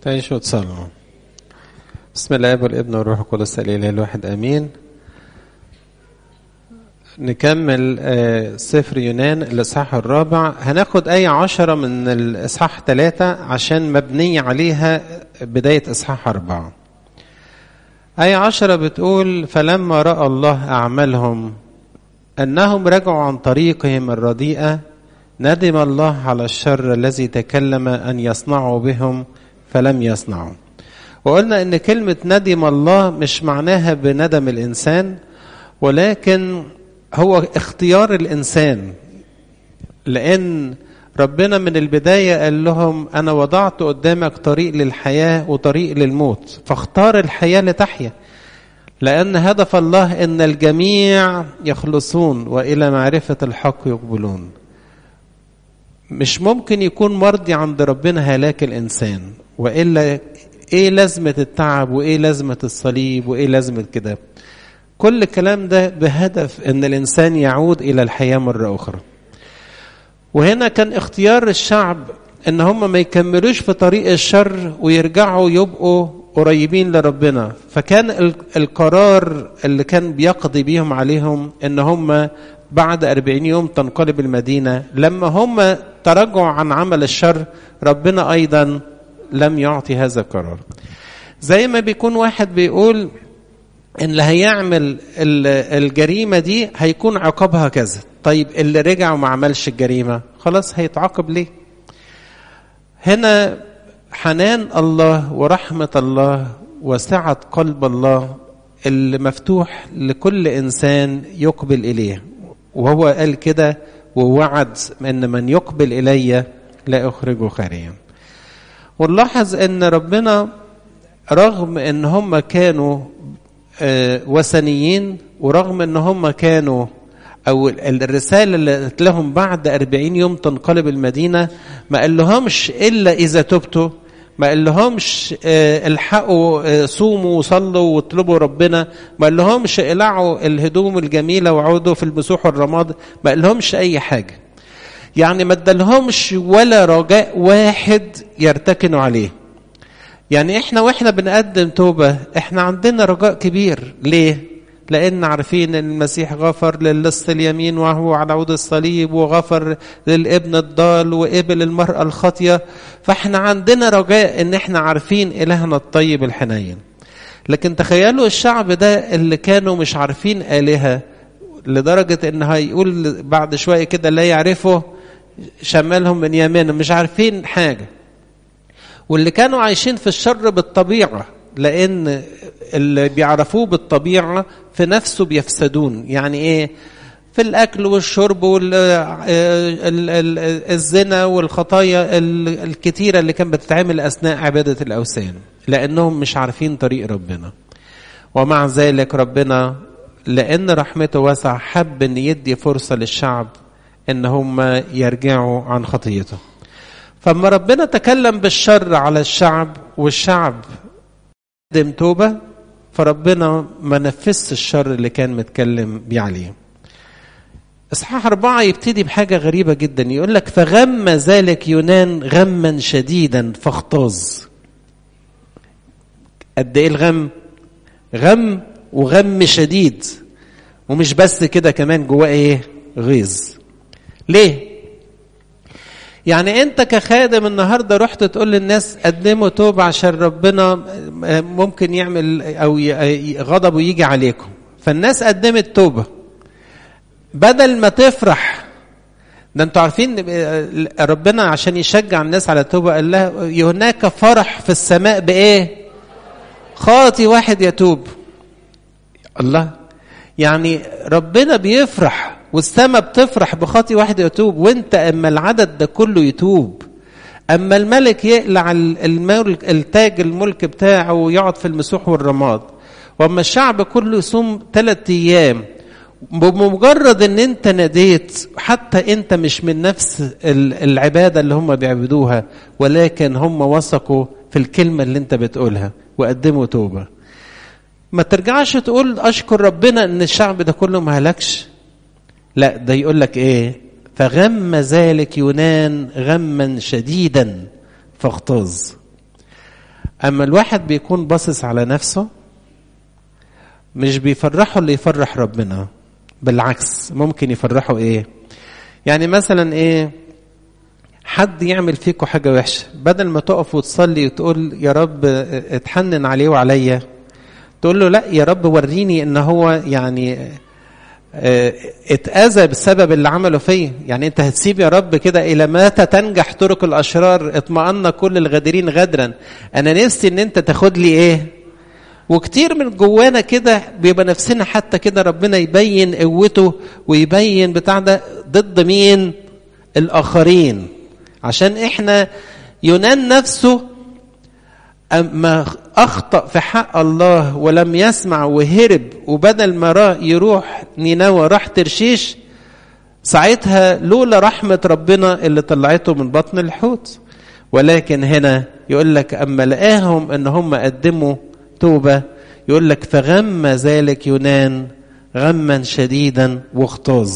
تعيشوا وتصلوا بسم الله والابن والروح القدس الاله الواحد امين نكمل آه، سفر يونان الاصحاح الرابع هناخد ايه عشرة من الاصحاح ثلاثة عشان مبنية عليها بداية اصحاح أربعة آية عشرة بتقول فلما رأى الله أعمالهم أنهم رجعوا عن طريقهم الرديئة ندم الله على الشر الذي تكلم أن يصنعوا بهم فلم يصنعوا وقلنا ان كلمة ندم الله مش معناها بندم الانسان ولكن هو اختيار الانسان لان ربنا من البداية قال لهم انا وضعت قدامك طريق للحياة وطريق للموت فاختار الحياة لتحيا لان هدف الله ان الجميع يخلصون والى معرفة الحق يقبلون مش ممكن يكون مرضي عند ربنا هلاك الانسان والا ايه لازمه التعب وايه لازمه الصليب وايه لازمه كده كل الكلام ده بهدف ان الانسان يعود الى الحياه مره اخرى وهنا كان اختيار الشعب ان هم ما يكملوش في طريق الشر ويرجعوا يبقوا قريبين لربنا فكان القرار اللي كان بيقضي بيهم عليهم ان هم بعد أربعين يوم تنقلب المدينة لما هم تراجعوا عن عمل الشر ربنا أيضا لم يعطي هذا القرار زي ما بيكون واحد بيقول ان اللي هيعمل الجريمة دي هيكون عقابها كذا طيب اللي رجع وما عملش الجريمة خلاص هيتعاقب ليه هنا حنان الله ورحمة الله وسعة قلب الله اللي مفتوح لكل إنسان يقبل إليه وهو قال كده ووعد ان من يقبل الي لا اخرجه خارجا ونلاحظ ان ربنا رغم ان هم كانوا وثنيين ورغم ان هم كانوا او الرساله اللي قالت لهم بعد أربعين يوم تنقلب المدينه ما قال لهمش الا اذا تبتوا ما قال لهمش الحقوا صوموا وصلوا واطلبوا ربنا ما قال لهمش اقلعوا الهدوم الجميله وعودوا في المسوح والرماد ما قال لهمش اي حاجه يعني ما ادالهمش ولا رجاء واحد يرتكنوا عليه يعني احنا واحنا بنقدم توبه احنا عندنا رجاء كبير ليه لان عارفين ان المسيح غفر للص اليمين وهو على عود الصليب وغفر للابن الضال وقبل المراه الخاطيه فاحنا عندنا رجاء ان احنا عارفين الهنا الطيب الحنين لكن تخيلوا الشعب ده اللي كانوا مش عارفين الهه لدرجه ان هيقول بعد شويه كده لا يعرفه شمالهم من يمينهم مش عارفين حاجه واللي كانوا عايشين في الشر بالطبيعه لان اللي بيعرفوه بالطبيعه في نفسه بيفسدون يعني ايه في الاكل والشرب والزنا والخطايا الكتيره اللي كانت بتتعمل اثناء عباده الاوثان لانهم مش عارفين طريق ربنا ومع ذلك ربنا لان رحمته واسعه حب ان يدي فرصه للشعب ان هم يرجعوا عن خطيته فما ربنا تكلم بالشر على الشعب والشعب قدم توبة فربنا ما نفذش الشر اللي كان متكلم بيه عليه اصحاح أربعة يبتدي بحاجة غريبة جدا يقول لك فغم ذلك يونان غما شديدا فاغتاظ قد ايه الغم غم وغم شديد ومش بس كده كمان جواه ايه غيظ ليه يعني انت كخادم النهارده رحت تقول للناس قدموا توبه عشان ربنا ممكن يعمل او غضبه يجي عليكم فالناس قدمت توبه بدل ما تفرح ده انتوا عارفين ربنا عشان يشجع الناس على التوبه قال لها هناك فرح في السماء بايه خاطي واحد يتوب الله يعني ربنا بيفرح والسماء بتفرح بخاطي واحد يتوب وانت اما العدد ده كله يتوب اما الملك يقلع الملك التاج الملك بتاعه ويقعد في المسوح والرماد واما الشعب كله يصوم ثلاثة ايام بمجرد ان انت ناديت حتى انت مش من نفس العباده اللي هم بيعبدوها ولكن هم وثقوا في الكلمه اللي انت بتقولها وقدموا توبه ما ترجعش تقول اشكر ربنا ان الشعب ده كله ما هلكش لا ده يقول لك ايه فغم ذلك يونان غما شديدا فاغتاظ اما الواحد بيكون باصص على نفسه مش بيفرحه اللي يفرح ربنا بالعكس ممكن يفرحوا ايه يعني مثلا ايه حد يعمل فيكم حاجه وحشه بدل ما تقف وتصلي وتقول يا رب اتحنن عليه وعليا تقول له لا يا رب وريني ان هو يعني اه اتأذى بسبب اللي عمله فيا يعني انت هتسيب يا رب كده الى متى تنجح طرق الاشرار اطمأن كل الغادرين غدرا انا نفسي ان انت تاخد لي ايه وكتير من جوانا كده بيبقى نفسنا حتى كده ربنا يبين قوته ويبين بتاع ده ضد مين الاخرين عشان احنا يونان نفسه اما اخطا في حق الله ولم يسمع وهرب وبدل ما يروح نينوى راح ترشيش ساعتها لولا رحمه ربنا اللي طلعته من بطن الحوت ولكن هنا يقول لك اما لقاهم ان هم قدموا توبه يقول لك فغم ذلك يونان غما شديدا واغتاظ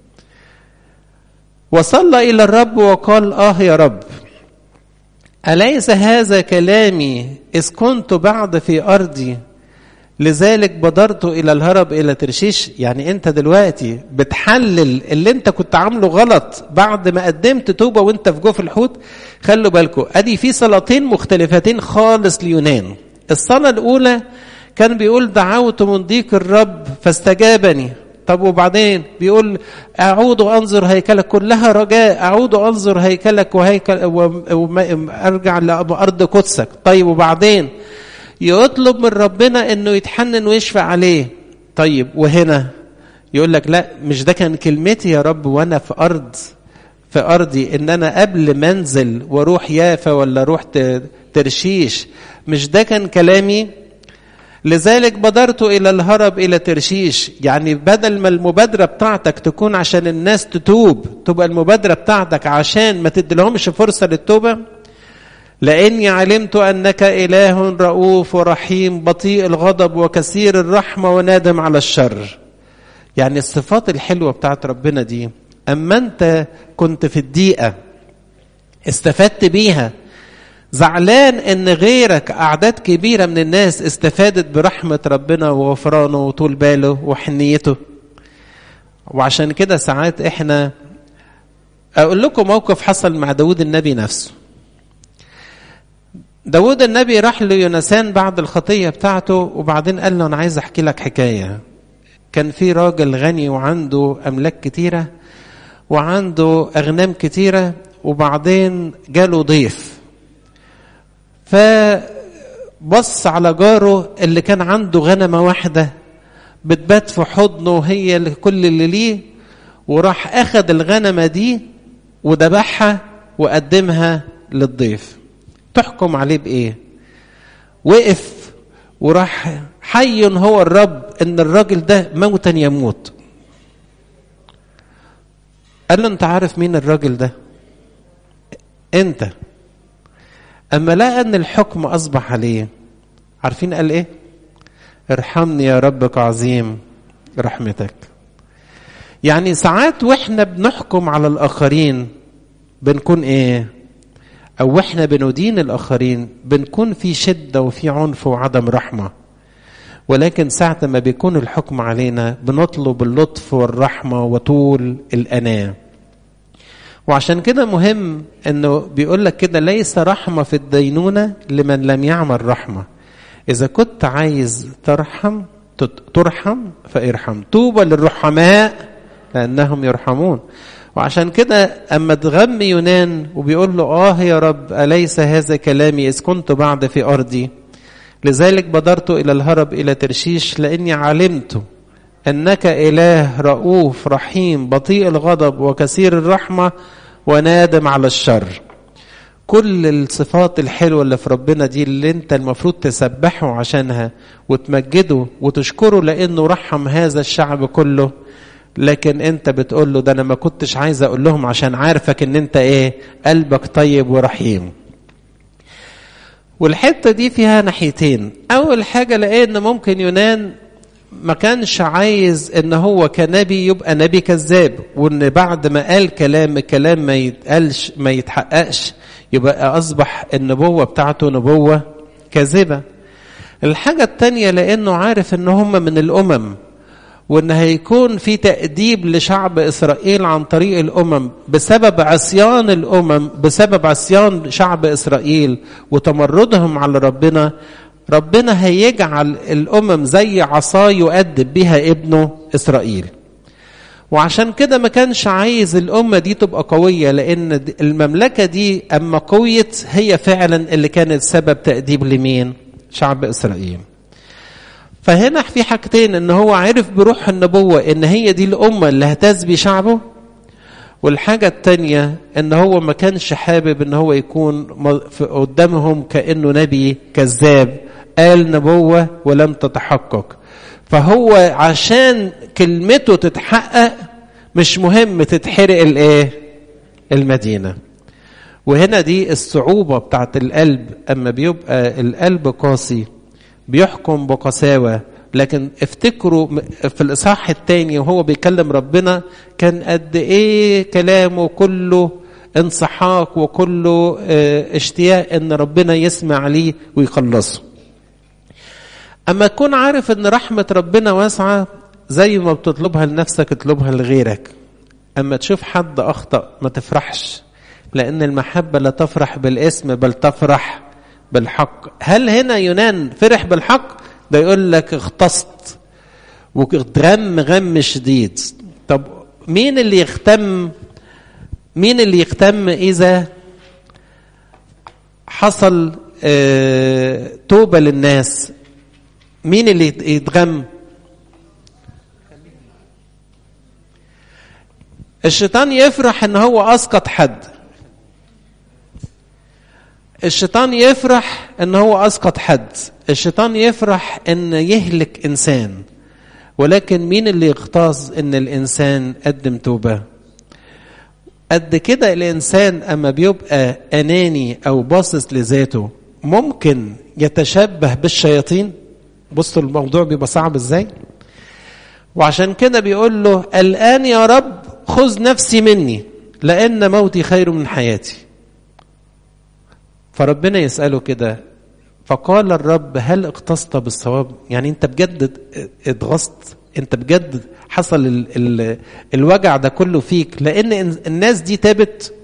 وصلى الى الرب وقال اه يا رب اليس هذا كلامي اذ كنت بعد في ارضي لذلك بدرت الى الهرب الى ترشيش يعني انت دلوقتي بتحلل اللي انت كنت عامله غلط بعد ما قدمت توبه وانت في جوف الحوت خلوا بالكم ادي في صلاتين مختلفتين خالص ليونان الصلاه الاولى كان بيقول دعوت من ضيق الرب فاستجابني طب وبعدين بيقول اعود انظر هيكلك كلها رجاء اعود انظر هيكلك وهيكل وارجع لارض قدسك طيب وبعدين يطلب من ربنا انه يتحنن ويشفع عليه طيب وهنا يقول لك لا مش ده كان كلمتي يا رب وانا في ارض في ارضي ان انا قبل ما انزل واروح يافا ولا اروح ترشيش مش ده كان كلامي لذلك بدرت الى الهرب الى ترشيش يعني بدل ما المبادره بتاعتك تكون عشان الناس تتوب تبقى المبادره بتاعتك عشان ما تديلهمش فرصه للتوبه لاني علمت انك اله رؤوف ورحيم بطيء الغضب وكثير الرحمه ونادم على الشر يعني الصفات الحلوه بتاعت ربنا دي اما انت كنت في الضيقه استفدت بيها زعلان ان غيرك اعداد كبيره من الناس استفادت برحمه ربنا وغفرانه وطول باله وحنيته وعشان كده ساعات احنا اقول لكم موقف حصل مع داود النبي نفسه داود النبي راح ليونسان بعد الخطيه بتاعته وبعدين قال له انا عايز احكي لك حكايه كان في راجل غني وعنده املاك كتيره وعنده اغنام كتيره وبعدين جاله ضيف فبص على جاره اللي كان عنده غنمه واحده بتبات في حضنه وهي كل اللي ليه وراح اخد الغنمه دي وذبحها وقدمها للضيف تحكم عليه بايه وقف وراح حي هو الرب ان الراجل ده موتا يموت قال له انت عارف مين الراجل ده انت اما لقى ان الحكم اصبح عليه عارفين قال ايه ارحمني يا رب كعظيم رحمتك يعني ساعات واحنا بنحكم على الاخرين بنكون ايه او احنا بندين الاخرين بنكون في شده وفي عنف وعدم رحمه ولكن ساعة ما بيكون الحكم علينا بنطلب اللطف والرحمة وطول الأناة وعشان كده مهم انه بيقول لك كده ليس رحمة في الدينونة لمن لم يعمل رحمة إذا كنت عايز ترحم ترحم فارحم طوبى للرحماء لأنهم يرحمون وعشان كده أما تغم يونان وبيقول له آه يا رب أليس هذا كلامي إذ كنت بعد في أرضي لذلك بدرت إلى الهرب إلى ترشيش لأني علمت أنك إله رؤوف رحيم بطيء الغضب وكثير الرحمة ونادم على الشر كل الصفات الحلوة اللي في ربنا دي اللي انت المفروض تسبحه عشانها وتمجده وتشكره لأنه رحم هذا الشعب كله لكن انت بتقول له ده انا ما كنتش عايز اقول لهم عشان عارفك ان انت ايه قلبك طيب ورحيم والحته دي فيها ناحيتين اول حاجه لقينا ان ممكن يونان ما كانش عايز ان هو كنبي يبقى نبي كذاب وان بعد ما قال كلام الكلام ما يتقالش ما يتحققش يبقى اصبح النبوه بتاعته نبوه كاذبة الحاجة التانية لأنه عارف إن هم من الأمم وإن هيكون في تأديب لشعب إسرائيل عن طريق الأمم بسبب عصيان الأمم بسبب عصيان شعب إسرائيل وتمردهم على ربنا ربنا هيجعل الأمم زي عصا يؤدب بها ابنه إسرائيل وعشان كده ما كانش عايز الأمة دي تبقى قوية لأن المملكة دي أما قويت هي فعلا اللي كانت سبب تأديب لمين؟ شعب إسرائيل فهنا في حاجتين ان هو عرف بروح النبوة ان هي دي الامة اللي هتسبي شعبه والحاجة التانية ان هو ما كانش حابب ان هو يكون قدامهم كأنه نبي كذاب قال نبوة ولم تتحقق فهو عشان كلمته تتحقق مش مهم تتحرق الايه المدينة وهنا دي الصعوبة بتاعت القلب اما بيبقى القلب قاسي بيحكم بقساوة لكن افتكروا في الإصحاح الثاني وهو بيكلم ربنا كان قد إيه كلامه كله انصحاك وكله اشتياق ان ربنا يسمع ليه ويخلصه اما تكون عارف ان رحمة ربنا واسعة زي ما بتطلبها لنفسك اطلبها لغيرك اما تشوف حد اخطأ ما تفرحش لان المحبة لا تفرح بالاسم بل تفرح بالحق هل هنا يونان فرح بالحق ده يقول لك اغتصت وغم غم شديد طب مين اللي يختم مين اللي يختم اذا حصل اه توبه للناس مين اللي يتغم الشيطان يفرح ان هو اسقط حد الشيطان يفرح ان هو اسقط حد الشيطان يفرح ان يهلك انسان ولكن مين اللي يغتاظ ان الانسان قدم توبه قد كده الانسان اما بيبقى اناني او باصص لذاته ممكن يتشبه بالشياطين بصوا الموضوع بيبقى صعب ازاي وعشان كده بيقول له الان يا رب خذ نفسي مني لان موتي خير من حياتي فربنا يسأله كده فقال الرب هل اقتصت بالصواب يعني انت بجد اتغصت انت بجد حصل ال ال الوجع ده كله فيك لان الناس دي تابت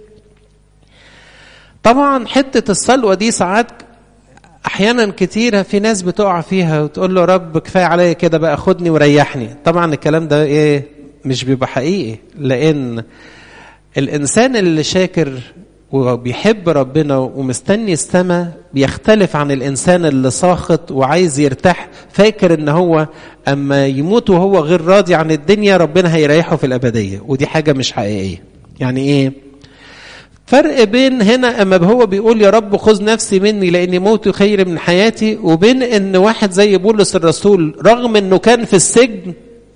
طبعا حتة الصلوة دي ساعات احيانا كتيرة في ناس بتقع فيها وتقول له رب كفاية عليا كده بقى خدني وريحني طبعا الكلام ده ايه مش بيبقى حقيقي لان الانسان اللي شاكر وبيحب ربنا ومستني السماء بيختلف عن الانسان اللي ساخط وعايز يرتاح فاكر ان هو اما يموت وهو غير راضي عن الدنيا ربنا هيريحه في الابديه ودي حاجه مش حقيقيه يعني ايه فرق بين هنا اما هو بيقول يا رب خذ نفسي مني لاني موتي خير من حياتي وبين ان واحد زي بولس الرسول رغم انه كان في السجن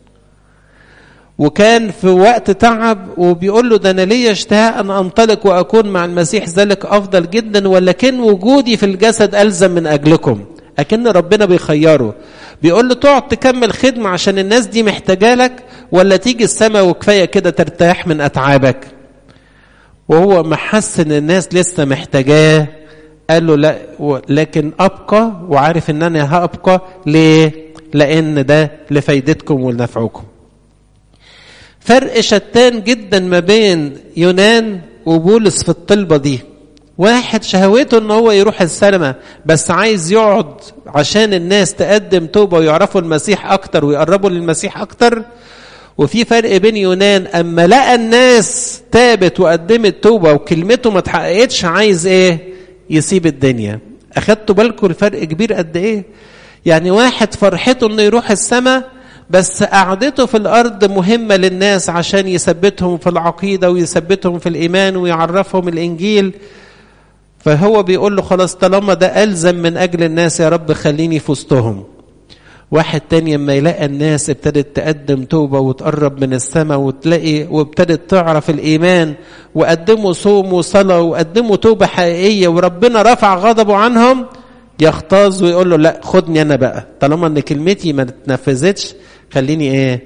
وكان في وقت تعب وبيقول له ده انا ليا اشتهاء ان انطلق واكون مع المسيح ذلك افضل جدا ولكن وجودي في الجسد الزم من اجلكم اكن ربنا بيخيره بيقول له تقعد تكمل خدمه عشان الناس دي محتاجه لك ولا تيجي السماء وكفايه كده ترتاح من اتعابك وهو محس ان الناس لسه محتاجاه قال له لا لكن ابقى وعارف ان انا هابقى ليه لان ده لفايدتكم ولنفعكم فرق شتان جدا ما بين يونان وبولس في الطلبة دي واحد شهوته ان هو يروح السينما بس عايز يقعد عشان الناس تقدم توبة ويعرفوا المسيح اكتر ويقربوا للمسيح اكتر وفي فرق بين يونان اما لقى الناس تابت وقدمت توبة وكلمته ما اتحققتش عايز ايه يسيب الدنيا اخدتوا بالكم الفرق كبير قد ايه يعني واحد فرحته انه يروح السماء بس قعدته في الارض مهمه للناس عشان يثبتهم في العقيده ويثبتهم في الايمان ويعرفهم الانجيل فهو بيقول له خلاص طالما ده الزم من اجل الناس يا رب خليني في وسطهم واحد تاني لما يلاقي الناس ابتدت تقدم توبه وتقرب من السماء وتلاقي وابتدت تعرف الايمان وقدموا صوم وصلاه وقدموا توبه حقيقيه وربنا رفع غضبه عنهم يختاز ويقول له لا خدني انا بقى طالما ان كلمتي ما اتنفذتش خليني ايه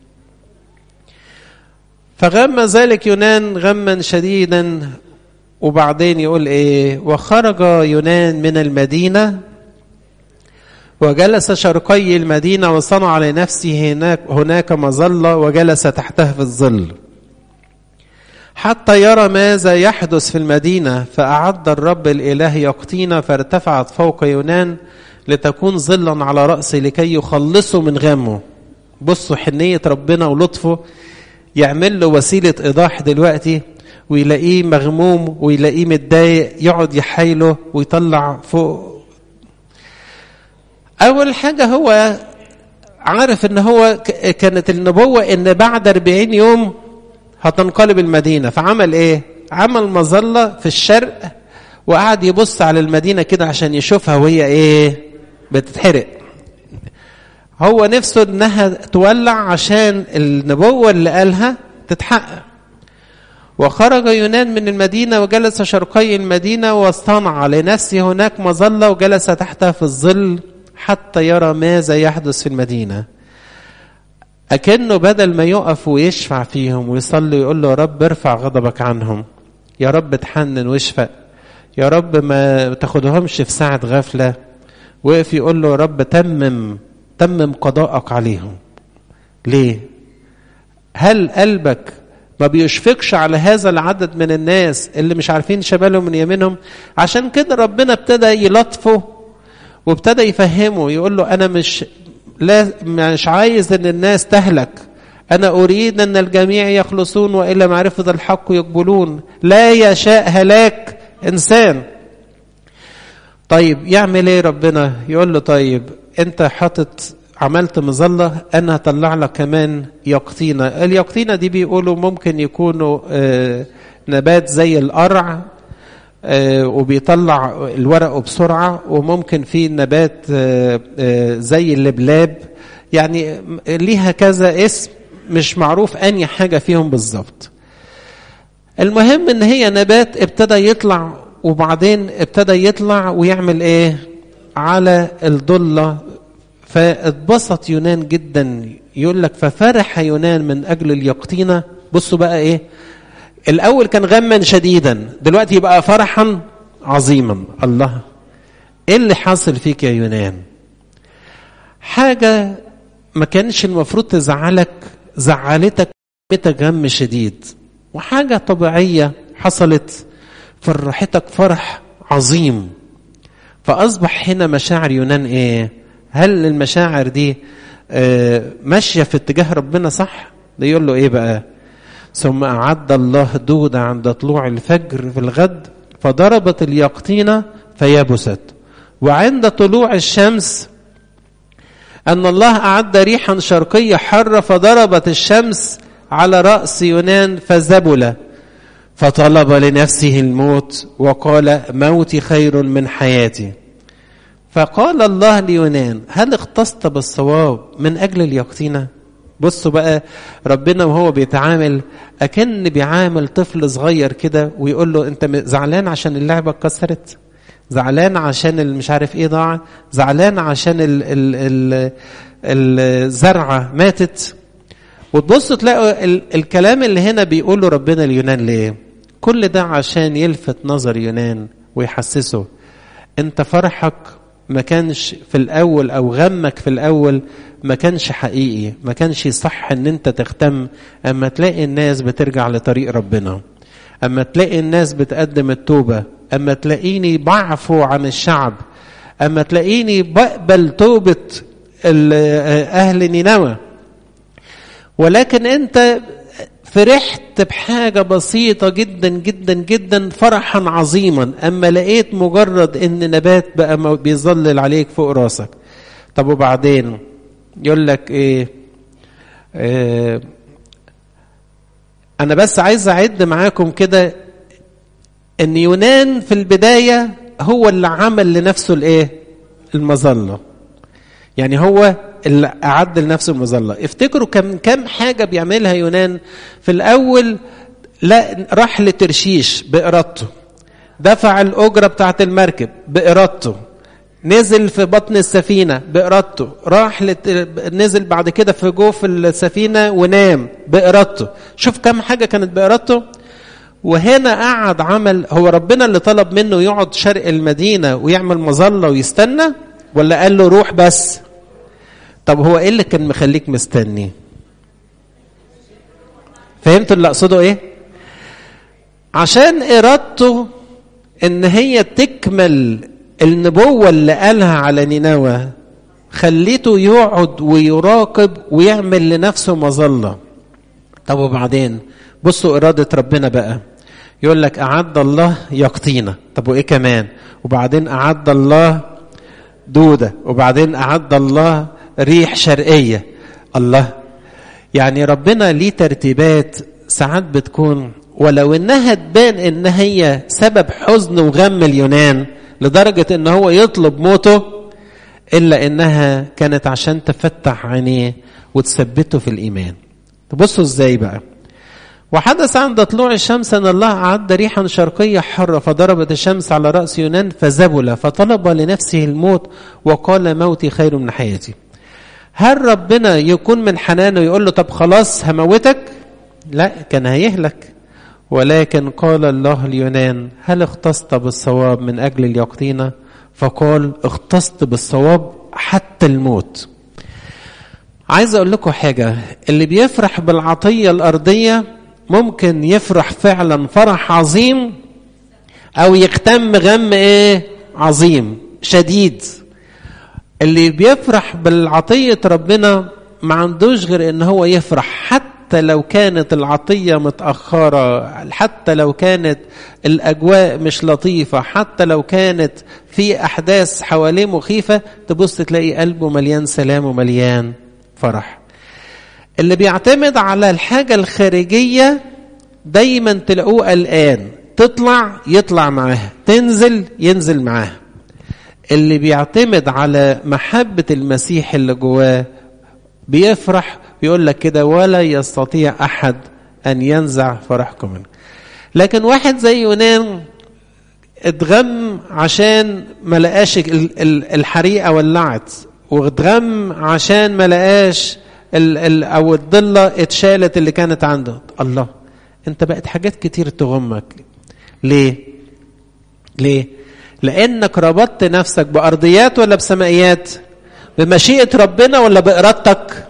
فغم ذلك يونان غما شديدا وبعدين يقول ايه وخرج يونان من المدينه وجلس شرقي المدينة وصنع لنفسه هناك, هناك مظلة وجلس تحتها في الظل حتى يرى ماذا يحدث في المدينة فأعد الرب الإله يقطين فارتفعت فوق يونان لتكون ظلا على رأسه لكي يخلصه من غمه بصوا حنية ربنا ولطفه يعمل له وسيلة إيضاح دلوقتي ويلاقيه مغموم ويلاقيه متضايق يقعد يحايله ويطلع فوق أول حاجة هو عارف ان هو كانت النبوة ان بعد 40 يوم هتنقلب المدينة فعمل ايه عمل مظلة في الشرق وقعد يبص على المدينة كده عشان يشوفها وهي ايه بتتحرق هو نفسه انها تولع عشان النبوة اللي قالها تتحقق وخرج يونان من المدينة وجلس شرقي المدينة واصطنع لنفسه هناك مظلة وجلس تحتها في الظل حتى يرى ماذا يحدث في المدينة أكنه بدل ما يقف ويشفع فيهم ويصلي ويقول له يا رب ارفع غضبك عنهم يا رب تحنن واشفق يا رب ما تاخدهمش في ساعة غفلة وقف يقول له يا رب تمم تمم قضاءك عليهم ليه هل قلبك ما بيشفقش على هذا العدد من الناس اللي مش عارفين شمالهم من يمينهم عشان كده ربنا ابتدى يلطفه وابتدى يفهمه يقول له انا مش لا مش عايز ان الناس تهلك انا اريد ان الجميع يخلصون والى معرفه الحق يقبلون لا يشاء هلاك انسان طيب يعمل ايه ربنا يقول له طيب انت حاطط عملت مظلة أنا هطلع لك كمان يقطينة اليقطينة دي بيقولوا ممكن يكونوا آه نبات زي القرع آه وبيطلع الورق بسرعة وممكن في نبات آه زي اللبلاب يعني ليها كذا اسم مش معروف أني حاجة فيهم بالظبط المهم ان هي نبات ابتدى يطلع وبعدين ابتدى يطلع ويعمل ايه على الضله فاتبسط يونان جدا يقول لك ففرح يونان من اجل اليقطينه بصوا بقى ايه الاول كان غما شديدا دلوقتي يبقى فرحا عظيما الله ايه اللي حاصل فيك يا يونان حاجه ما كانش المفروض تزعلك زعلتك غم شديد وحاجه طبيعيه حصلت فرحتك فرح عظيم فاصبح هنا مشاعر يونان ايه هل المشاعر دي آه ماشيه في اتجاه ربنا صح ده يقول له ايه بقى ثم اعد الله دودة عند طلوع الفجر في الغد فضربت اليقطينة فيبست وعند طلوع الشمس أن الله أعد ريحا شرقية حرة فضربت الشمس على رأس يونان فزبل فطلب لنفسه الموت وقال موتي خير من حياتي فقال الله ليونان هل اختصت بالصواب من أجل اليقطينة بصوا بقى ربنا وهو بيتعامل أكن بيعامل طفل صغير كده ويقول له أنت زعلان عشان اللعبة اتكسرت زعلان عشان مش عارف ايه ضاع زعلان عشان ال ال ال الزرعة ماتت وتبصوا تلاقوا ال الكلام اللي هنا بيقوله ربنا ليونان ليه كل ده عشان يلفت نظر يونان ويحسسه انت فرحك ما كانش في الاول او غمك في الاول ما كانش حقيقي ما كانش صح ان انت تهتم اما تلاقي الناس بترجع لطريق ربنا اما تلاقي الناس بتقدم التوبه اما تلاقيني بعفو عن الشعب اما تلاقيني بقبل توبه اهل نينوى ولكن انت فرحت بحاجة بسيطة جدا جدا جدا فرحا عظيما أما لقيت مجرد إن نبات بقى بيظلل عليك فوق راسك طب وبعدين يقول لك إيه, إيه أنا بس عايز أعد معاكم كده إن يونان في البداية هو اللي عمل لنفسه الإيه المظلة يعني هو اللي أعد لنفسه المظلة افتكروا كم كم حاجة بيعملها يونان في الأول لا راح لترشيش بإرادته دفع الأجرة بتاعت المركب بإرادته نزل في بطن السفينة بإرادته راح لت... نزل بعد كده في جوف السفينة ونام بإرادته شوف كم حاجة كانت بإرادته وهنا قعد عمل هو ربنا اللي طلب منه يقعد شرق المدينة ويعمل مظلة ويستنى ولا قال له روح بس طب هو ايه اللي كان مخليك مستني فهمتوا اللي اقصده ايه عشان ارادته ان هي تكمل النبوة اللي قالها على نينوى خليته يقعد ويراقب ويعمل لنفسه مظلة طب وبعدين بصوا إرادة ربنا بقى يقول لك أعد الله يقطينا طب وإيه كمان وبعدين أعد الله دودة وبعدين أعد الله ريح شرقية الله يعني ربنا ليه ترتيبات ساعات بتكون ولو انها تبان ان هي سبب حزن وغم اليونان لدرجة ان هو يطلب موته الا انها كانت عشان تفتح عينيه وتثبته في الايمان تبصوا ازاي بقى وحدث عند طلوع الشمس ان الله اعد ريحا شرقيه حره فضربت الشمس على راس يونان فذبل فطلب لنفسه الموت وقال موتي خير من حياتي هل ربنا يكون من حنانه يقول له طب خلاص هموتك لا كان هيهلك ولكن قال الله ليونان هل اختصت بالصواب من اجل اليقطينه فقال اختصت بالصواب حتى الموت عايز اقول لكم حاجه اللي بيفرح بالعطيه الارضيه ممكن يفرح فعلا فرح عظيم او يختم غم ايه عظيم شديد اللي بيفرح بالعطيه ربنا ما عندوش غير ان هو يفرح حتى لو كانت العطيه متاخره حتى لو كانت الاجواء مش لطيفه حتى لو كانت في احداث حواليه مخيفه تبص تلاقي قلبه مليان سلام ومليان فرح اللي بيعتمد على الحاجه الخارجيه دايما تلاقوه قلقان تطلع يطلع معاها تنزل ينزل معاها اللي بيعتمد على محبه المسيح اللي جواه بيفرح بيقول لك كده ولا يستطيع احد ان ينزع فرحكم منه لكن واحد زي يونان اتغم عشان ما لقاش الحريقه ولعت واتغم عشان ما لقاش ال ال او الضله اتشالت اللي كانت عنده الله انت بقت حاجات كتير تغمك ليه ليه لانك ربطت نفسك بارضيات ولا بسمائيات بمشيئه ربنا ولا بارادتك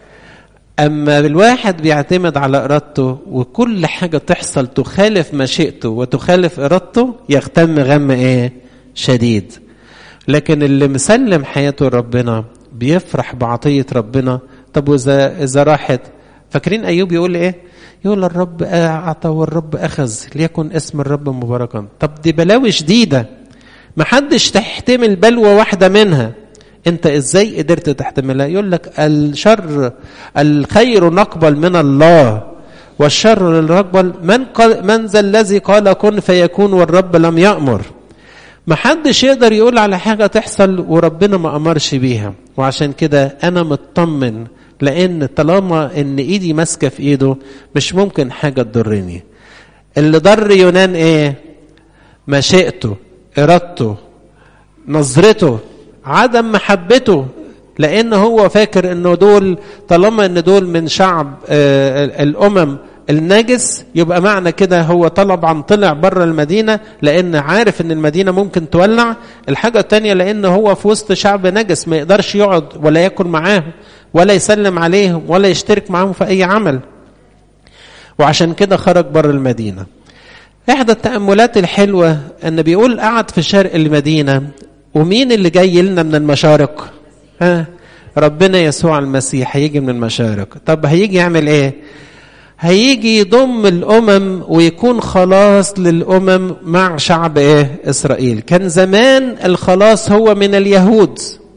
اما الواحد بيعتمد على ارادته وكل حاجه تحصل تخالف مشيئته وتخالف ارادته يغتم غم ايه شديد لكن اللي مسلم حياته لربنا بيفرح بعطيه ربنا طب واذا اذا راحت فاكرين ايوب يقول ايه يقول الرب اعطى والرب اخذ ليكن اسم الرب مباركا طب دي بلاوي شديده محدش تحتمل بلوى واحده منها انت ازاي قدرت تحتملها يقول لك الشر الخير نقبل من الله والشر نقبل من قال من ذا الذي قال كن فيكون والرب لم يأمر ما حدش يقدر يقول على حاجة تحصل وربنا ما أمرش بيها وعشان كده أنا مطمن لأن طالما إن إيدي ماسكة في إيده مش ممكن حاجة تضرني اللي ضر يونان إيه مشيئته إرادته نظرته عدم محبته لان هو فاكر انه دول طالما ان دول من شعب الامم النجس يبقى معنى كده هو طلب عن طلع بره المدينة لأن عارف أن المدينة ممكن تولع الحاجة التانية لأن هو في وسط شعب نجس ما يقدرش يقعد ولا يأكل معاهم ولا يسلم عليهم ولا يشترك معاهم في أي عمل وعشان كده خرج بره المدينة إحدى التأملات الحلوة أن بيقول قعد في شرق المدينة ومين اللي جاي لنا من المشارق ها ربنا يسوع المسيح هيجي من المشارق طب هيجي يعمل ايه هيجي يضم الامم ويكون خلاص للامم مع شعب ايه اسرائيل كان زمان الخلاص هو من اليهود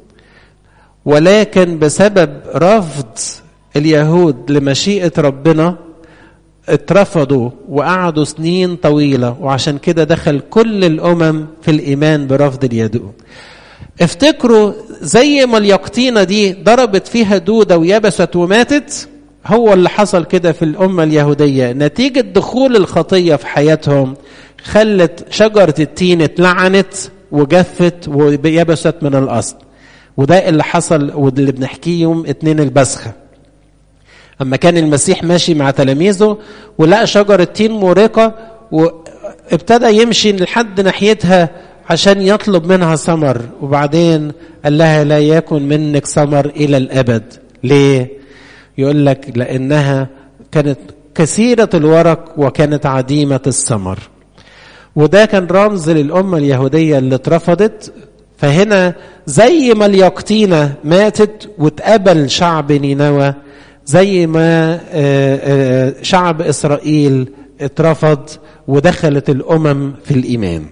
ولكن بسبب رفض اليهود لمشيئه ربنا اترفضوا وقعدوا سنين طويله وعشان كده دخل كل الامم في الايمان برفض اليهود افتكروا زي ما اليقطينه دي ضربت فيها دوده ويبست وماتت هو اللي حصل كده في الامه اليهوديه نتيجه دخول الخطيه في حياتهم خلت شجره التين اتلعنت وجفت ويبست من الاصل وده اللي حصل واللي بنحكيه يوم اتنين البسخه اما كان المسيح ماشي مع تلاميذه ولقى شجره تين مورقه وابتدى يمشي لحد ناحيتها عشان يطلب منها ثمر وبعدين قال لها لا يكن منك ثمر الى الابد ليه يقول لك لانها كانت كثيره الورق وكانت عديمه الثمر وده كان رمز للامه اليهوديه اللي اترفضت فهنا زي ما اليقطينه ماتت واتقبل شعب نينوى زي ما شعب اسرائيل اترفض ودخلت الامم في الايمان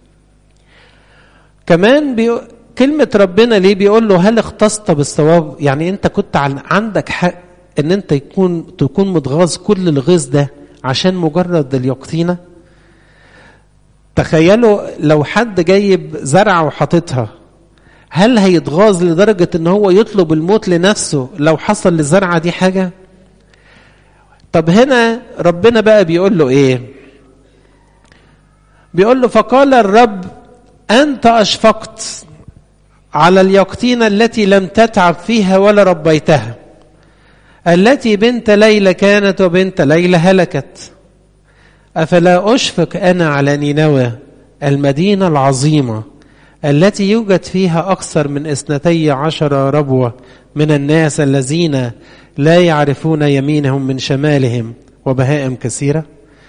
كمان بي... كلمة ربنا ليه بيقول له هل اختصت بالصواب يعني انت كنت عندك حق ان انت يكون تكون متغاظ كل الغيظ ده عشان مجرد اليقطينة تخيلوا لو حد جايب زرعة وحاططها هل هيتغاظ لدرجة ان هو يطلب الموت لنفسه لو حصل للزرعة دي حاجة طب هنا ربنا بقى بيقول له ايه بيقول له فقال الرب أنت أشفقت على اليقطينة التي لم تتعب فيها ولا ربيتها التي بنت ليلى كانت وبنت ليلى هلكت أفلا أشفق أنا على نينوى المدينة العظيمة التي يوجد فيها أكثر من اثنتي عشر ربوة من الناس الذين لا يعرفون يمينهم من شمالهم وبهائم كثيرة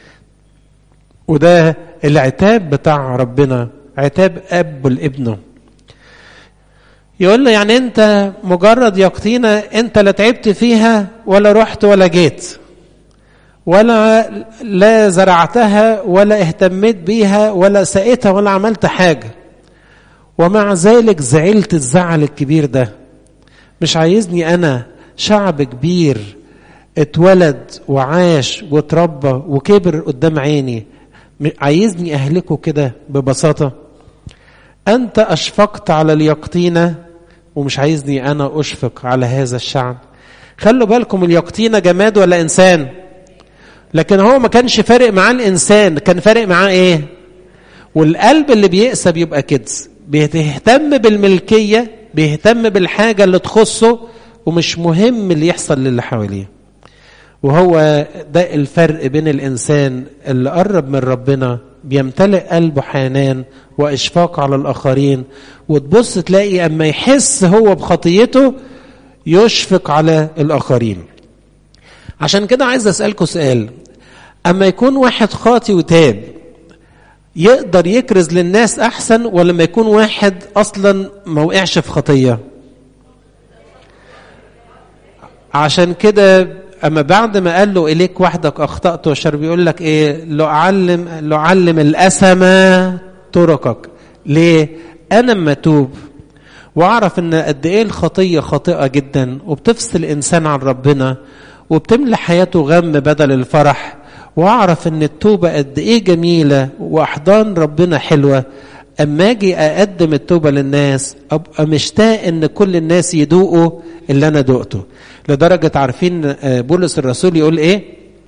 وده العتاب بتاع ربنا عتاب اب لابنه يقول له يعني انت مجرد يقطينة انت لا تعبت فيها ولا رحت ولا جيت ولا لا زرعتها ولا اهتميت بيها ولا سقيتها ولا عملت حاجة ومع ذلك زعلت الزعل الكبير ده مش عايزني انا شعب كبير اتولد وعاش واتربى وكبر قدام عيني عايزني اهلكه كده ببساطه أنت أشفقت على اليقطينة ومش عايزني أنا أشفق على هذا الشعب خلوا بالكم اليقطينة جماد ولا إنسان لكن هو ما كانش فارق معاه الإنسان كان فارق معاه إيه والقلب اللي بيقسى بيبقى كده بيهتم بالملكية بيهتم بالحاجة اللي تخصه ومش مهم اللي يحصل للي حواليه وهو ده الفرق بين الإنسان اللي قرب من ربنا بيمتلئ قلبه حنان واشفاق على الاخرين وتبص تلاقي اما يحس هو بخطيته يشفق على الاخرين عشان كده عايز اسالكم سؤال اما يكون واحد خاطي وتاب يقدر يكرز للناس احسن ولا ما يكون واحد اصلا ما وقعش في خطيه عشان كده اما بعد ما قال له اليك وحدك اخطات وشر بيقول لك ايه لعلم لعلم الاسمى طرقك ليه انا اما اتوب واعرف ان قد ايه الخطيه خاطئه جدا وبتفصل الانسان عن ربنا وبتملى حياته غم بدل الفرح واعرف ان التوبه قد ايه جميله واحضان ربنا حلوه اما اجي اقدم التوبه للناس ابقى مشتاق ان كل الناس يدوقوا اللي انا دقته لدرجه عارفين بولس الرسول يقول ايه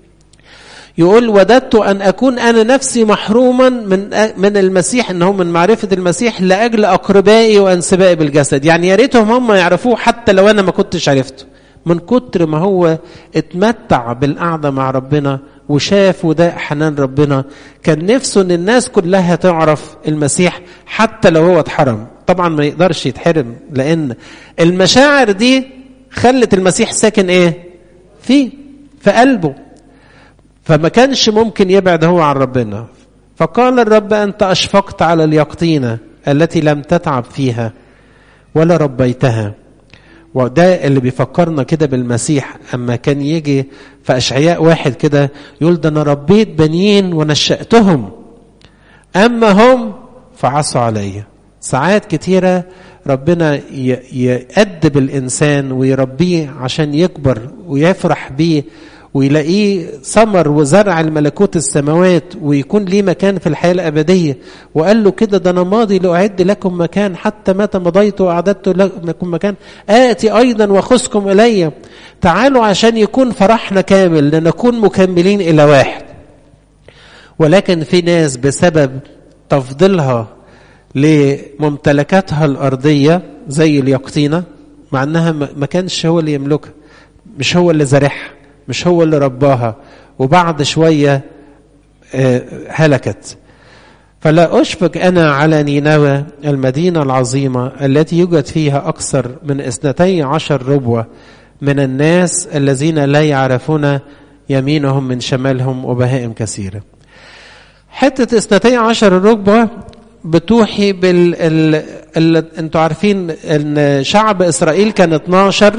يقول وددت ان اكون انا نفسي محروما من من المسيح ان هو من معرفه المسيح لاجل اقربائي وانسبائي بالجسد يعني يا ريتهم هم يعرفوه حتى لو انا ما كنتش عرفته من كتر ما هو اتمتع بالقعده مع ربنا وشاف وده حنان ربنا كان نفسه ان الناس كلها تعرف المسيح حتى لو هو اتحرم طبعا ما يقدرش يتحرم لان المشاعر دي خلت المسيح ساكن ايه فيه في قلبه فما كانش ممكن يبعد هو عن ربنا فقال الرب انت اشفقت على اليقطينه التي لم تتعب فيها ولا ربيتها وده اللي بيفكرنا كده بالمسيح اما كان يجي في اشعياء واحد كده يقول ده انا ربيت بنين ونشاتهم اما هم فعصوا عليا ساعات كتيره ربنا يأدب الانسان ويربيه عشان يكبر ويفرح بيه ويلاقيه ثمر وزرع الملكوت السماوات ويكون ليه مكان في الحياة الأبدية وقال له كده ده أنا ماضي لأعد لكم مكان حتى متى مضيت وأعددت لكم مكان آتي أيضا وخذكم إلي تعالوا عشان يكون فرحنا كامل لنكون مكملين إلى واحد ولكن في ناس بسبب تفضيلها لممتلكاتها الأرضية زي اليقطينة مع أنها ما كانش هو اللي يملكها مش هو اللي زارعها مش هو اللي رباها وبعد شوية هلكت فلا أشفق أنا على نينوى المدينة العظيمة التي يوجد فيها أكثر من اثنتي عشر ربوة من الناس الذين لا يعرفون يمينهم من شمالهم وبهائم كثيرة حتة اثنتي عشر ربوة بتوحي بال ال... ال... انتوا عارفين ان شعب اسرائيل كان 12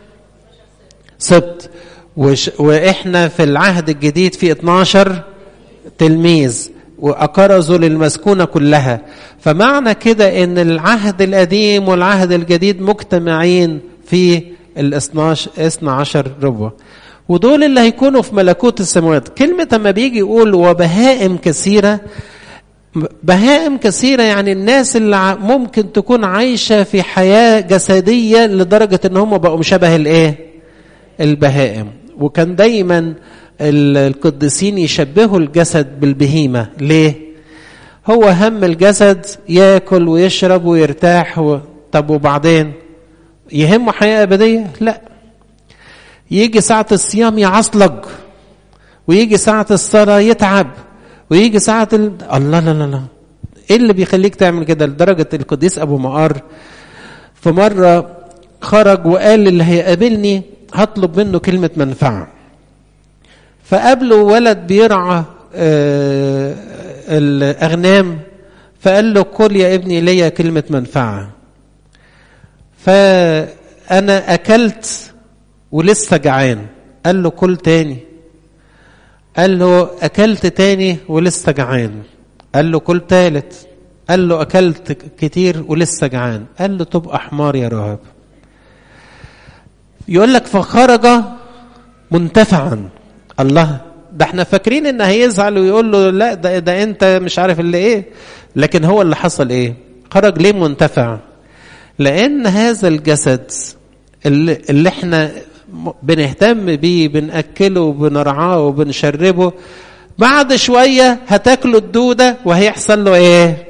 سبت وش... واحنا في العهد الجديد في 12 تلميذ وأكرزوا للمسكونة كلها فمعنى كده ان العهد القديم والعهد الجديد مجتمعين في الاثنى عشر ربوة ودول اللي هيكونوا في ملكوت السماوات كلمة ما بيجي يقول وبهائم كثيرة بهائم كثيرة يعني الناس اللي ممكن تكون عايشة في حياة جسدية لدرجة ان هم بقوا شبه الايه البهائم وكان دايما القديسين يشبهوا الجسد بالبهيمة ليه هو هم الجسد ياكل ويشرب ويرتاح و... طب وبعدين يهمه حياة أبدية لا يجي ساعة الصيام يعصلج ويجي ساعة الصلاة يتعب ويجي ساعة ال... الله لا لا لا ايه اللي بيخليك تعمل كده لدرجة القديس أبو مقار في مرة خرج وقال اللي هيقابلني هطلب منه كلمة منفعة فقابله ولد بيرعى آه الأغنام فقال له كل يا ابني ليا كلمة منفعة فأنا أكلت ولسه جعان قال له كل تاني قال له أكلت تاني ولسه جعان قال له كل تالت قال له أكلت كتير ولسه جعان قال له تبقى حمار يا رهاب يقول لك فخرج منتفعا الله ده احنا فاكرين ان هيزعل ويقول له لا ده, ده انت مش عارف اللي ايه لكن هو اللي حصل ايه خرج ليه منتفع لان هذا الجسد اللي, اللي احنا بنهتم بيه بنأكله وبنرعاه وبنشربه بعد شوية هتاكله الدودة وهيحصل له ايه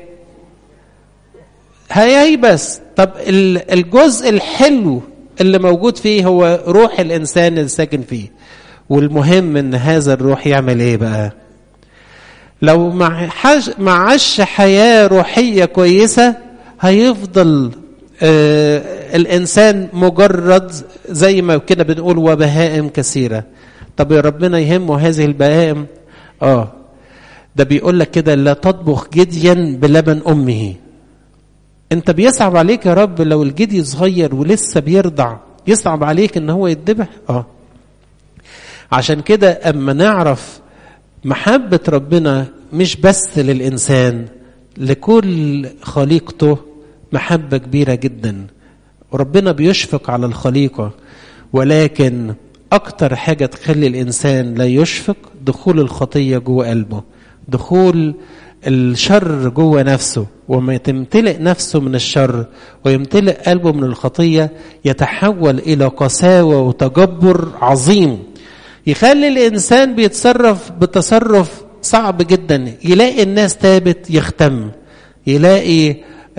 هييبس طب الجزء الحلو اللي موجود فيه هو روح الإنسان اللي ساكن فيه والمهم ان هذا الروح يعمل ايه بقى لو ما معاش حياة روحية كويسة هيفضل آه الإنسان مجرد زي ما كده بنقول وبهائم كثيرة طب يا ربنا يهمه هذه البهائم اه ده بيقول لك كده لا تطبخ جديا بلبن أمه انت بيصعب عليك يا رب لو الجدي صغير ولسه بيرضع يصعب عليك ان هو يتذبح اه عشان كده اما نعرف محبة ربنا مش بس للإنسان لكل خليقته محبة كبيرة جدا وربنا بيشفق على الخليقة ولكن أكتر حاجة تخلي الإنسان لا يشفق دخول الخطية جوه قلبه دخول الشر جوه نفسه وما تمتلئ نفسه من الشر ويمتلئ قلبه من الخطية يتحول إلى قساوة وتجبر عظيم يخلي الإنسان بيتصرف بتصرف صعب جدا يلاقي الناس تابت يختم يلاقي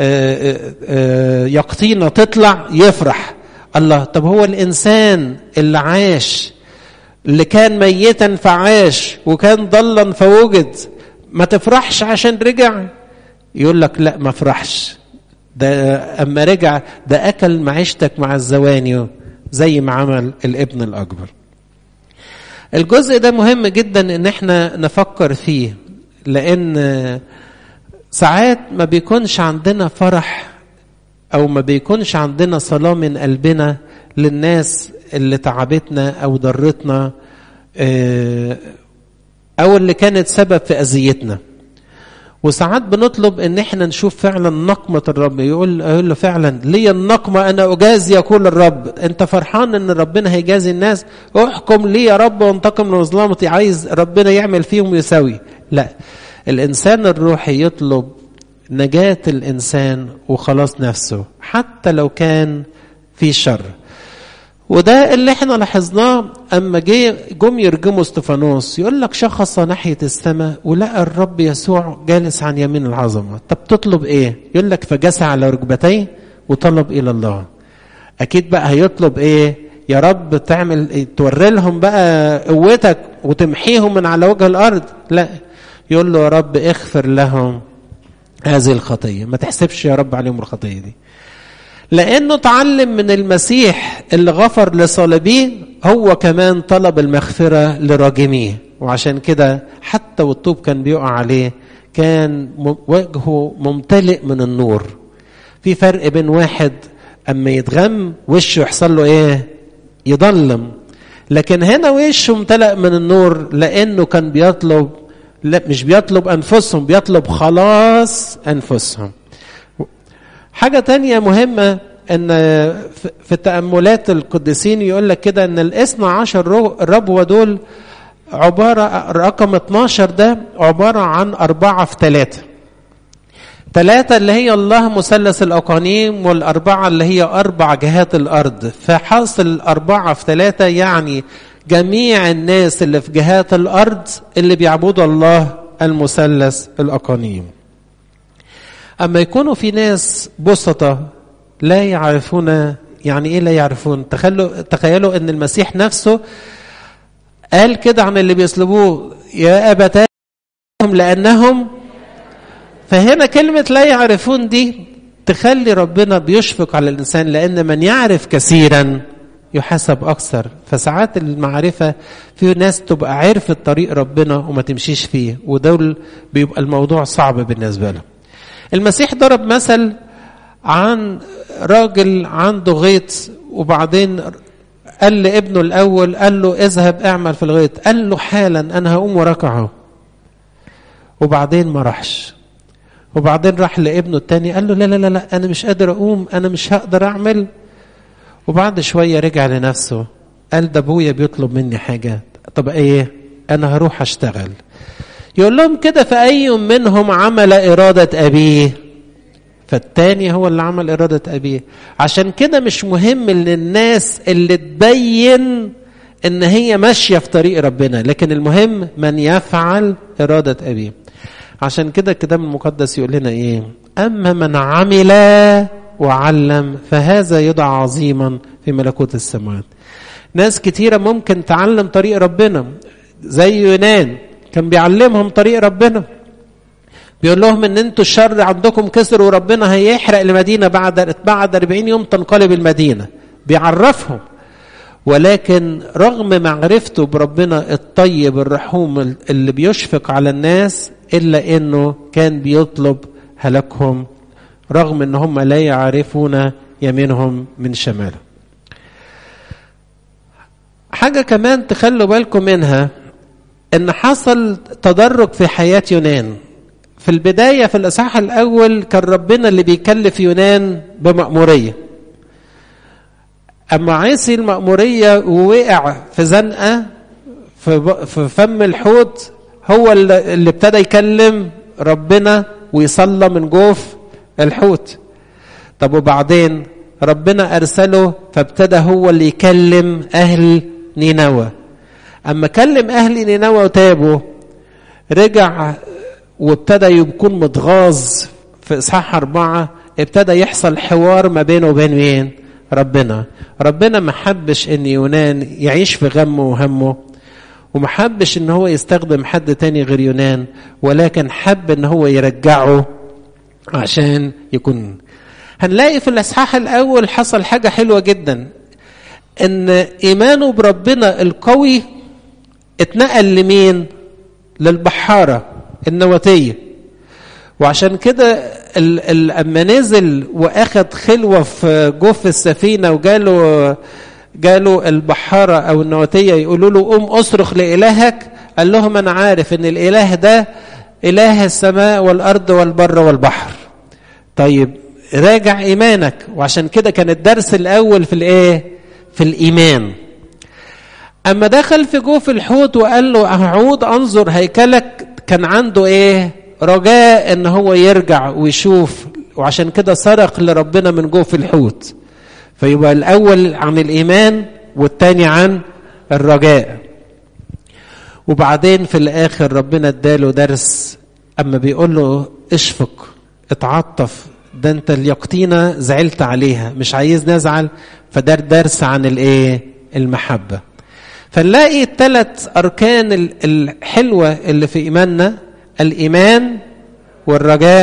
يقطينة تطلع يفرح الله طب هو الإنسان اللي عاش اللي كان ميتا فعاش وكان ضلا فوجد ما تفرحش عشان رجع يقول لك لا ما افرحش ده اما رجع ده اكل معيشتك مع الزواني زي ما عمل الابن الاكبر الجزء ده مهم جدا ان احنا نفكر فيه لان ساعات ما بيكونش عندنا فرح او ما بيكونش عندنا صلاه من قلبنا للناس اللي تعبتنا او ضرتنا او اللي كانت سبب في اذيتنا وساعات بنطلب ان احنا نشوف فعلا نقمة الرب يقول يقول له فعلا لي النقمة انا اجازي يقول الرب انت فرحان ان ربنا هيجازي الناس احكم لي يا رب وانتقم من ظلامتي عايز ربنا يعمل فيهم ويساوي لا الانسان الروحي يطلب نجاة الانسان وخلاص نفسه حتى لو كان في شر وده اللي احنا لاحظناه اما جه جم يرجموا استفانوس يقول لك شخص ناحيه السماء ولقى الرب يسوع جالس عن يمين العظمه طب تطلب ايه يقول لك فجسى على ركبتيه وطلب الى الله اكيد بقى هيطلب ايه يا رب تعمل توري لهم بقى قوتك وتمحيهم من على وجه الارض لا يقول له يا رب اغفر لهم هذه الخطيه ما تحسبش يا رب عليهم الخطيه دي لانه تعلم من المسيح اللي غفر لصالبيه هو كمان طلب المغفره لراجميه وعشان كده حتى والطوب كان بيقع عليه كان وجهه ممتلئ من النور في فرق بين واحد اما يتغم وشه يحصل له ايه يضلم لكن هنا وشه امتلأ من النور لانه كان بيطلب لا مش بيطلب انفسهم بيطلب خلاص انفسهم حاجة تانية مهمة ان في تأملات القديسين يقول لك كده ان الاثنى عشر ربوة دول عبارة رقم 12 ده عبارة عن أربعة في ثلاثة ثلاثة اللي هي الله مثلث الأقانيم والأربعة اللي هي أربع جهات الأرض فحاصل أربعة في ثلاثة يعني جميع الناس اللي في جهات الأرض اللي بيعبدوا الله المثلث الأقانيم أما يكونوا في ناس بسطة لا يعرفون يعني إيه لا يعرفون تخيلوا, تخيلوا أن المسيح نفسه قال كده عن اللي بيسلبوه يا أبتاهم لأنهم فهنا كلمة لا يعرفون دي تخلي ربنا بيشفق على الإنسان لأن من يعرف كثيرا يحاسب أكثر فساعات المعرفة في ناس تبقى عرفت طريق ربنا وما تمشيش فيه ودول بيبقى الموضوع صعب بالنسبة له المسيح ضرب مثل عن راجل عنده غيط وبعدين قال لابنه الأول قال له اذهب اعمل في الغيط قال له حالا أنا هقوم وركعه وبعدين ما راحش وبعدين راح لابنه التاني قال له لا لا لا لا أنا مش قادر أقوم أنا مش هقدر أعمل وبعد شوية رجع لنفسه قال ده أبويا بيطلب مني حاجة طب إيه أنا هروح أشتغل يقول لهم كده فأي منهم عمل إرادة أبيه فالتاني هو اللي عمل إرادة أبيه عشان كده مش مهم للناس اللي تبين إن هي ماشية في طريق ربنا لكن المهم من يفعل إرادة أبيه عشان كده الكتاب المقدس يقول لنا إيه أما من عمل وعلم فهذا يدعى عظيما في ملكوت السماوات ناس كتيرة ممكن تعلم طريق ربنا زي يونان كان بيعلمهم طريق ربنا بيقول لهم ان انتوا الشر عندكم كسر وربنا هيحرق المدينه بعد بعد 40 يوم تنقلب المدينه بيعرفهم ولكن رغم معرفته بربنا الطيب الرحوم اللي بيشفق على الناس الا انه كان بيطلب هلاكهم رغم ان هم لا يعرفون يمينهم من شمالهم حاجه كمان تخلوا بالكم منها ان حصل تدرج في حياه يونان في البدايه في الاصحاح الاول كان ربنا اللي بيكلف يونان بمأموريه اما عصي المأموريه ووقع في زنقه في فم الحوت هو اللي ابتدى يكلم ربنا ويصلى من جوف الحوت طب وبعدين ربنا ارسله فابتدى هو اللي يكلم اهل نينوى اما كلم اهل نينوى وتابوا رجع وابتدى يكون متغاظ في اصحاح اربعه ابتدى يحصل حوار ما بينه وبين مين؟ ربنا ربنا ما حبش ان يونان يعيش في غمه وهمه وما حبش ان هو يستخدم حد تاني غير يونان ولكن حب ان هو يرجعه عشان يكون هنلاقي في الاصحاح الاول حصل حاجه حلوه جدا ان ايمانه بربنا القوي اتنقل لمين للبحاره النواتيه وعشان كده اما نزل واخد خلوه في جوف السفينه وجاله جاله البحاره او النواتيه يقولوا له قوم اصرخ لالهك قال لهم انا عارف ان الاله ده اله السماء والارض والبر والبحر طيب راجع ايمانك وعشان كده كان الدرس الاول في الايه في الايمان اما دخل في جوف الحوت وقال له هعود انظر هيكلك كان عنده ايه رجاء ان هو يرجع ويشوف وعشان كده صرخ لربنا من جوف الحوت فيبقى الاول عن الايمان والتاني عن الرجاء وبعدين في الاخر ربنا اداله درس اما بيقول له اشفق اتعطف ده انت اليقطينة زعلت عليها مش عايز نزعل فده درس عن الايه المحبة فنلاقي الثلاث اركان الحلوة اللي في ايماننا الايمان والرجاء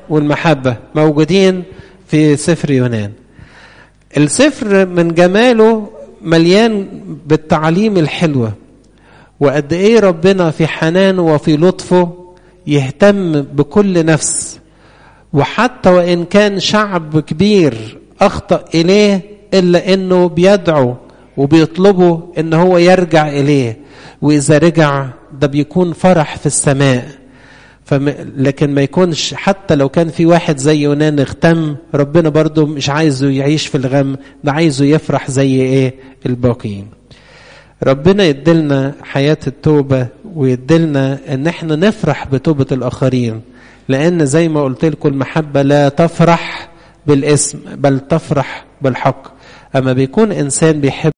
والمحبة موجودين في سفر يونان السفر من جماله مليان بالتعليم الحلوة وقد ايه ربنا في حنانه وفي لطفه يهتم بكل نفس وحتى وان كان شعب كبير اخطا اليه الا انه بيدعو وبيطلبه ان هو يرجع اليه واذا رجع ده بيكون فرح في السماء فم... لكن ما يكونش حتى لو كان في واحد زي يونان اغتم ربنا برضو مش عايزه يعيش في الغم ده عايزه يفرح زي ايه الباقيين ربنا يدلنا حياة التوبة ويدلنا ان احنا نفرح بتوبة الاخرين لان زي ما قلت لكم المحبة لا تفرح بالاسم بل تفرح بالحق اما بيكون انسان بيحب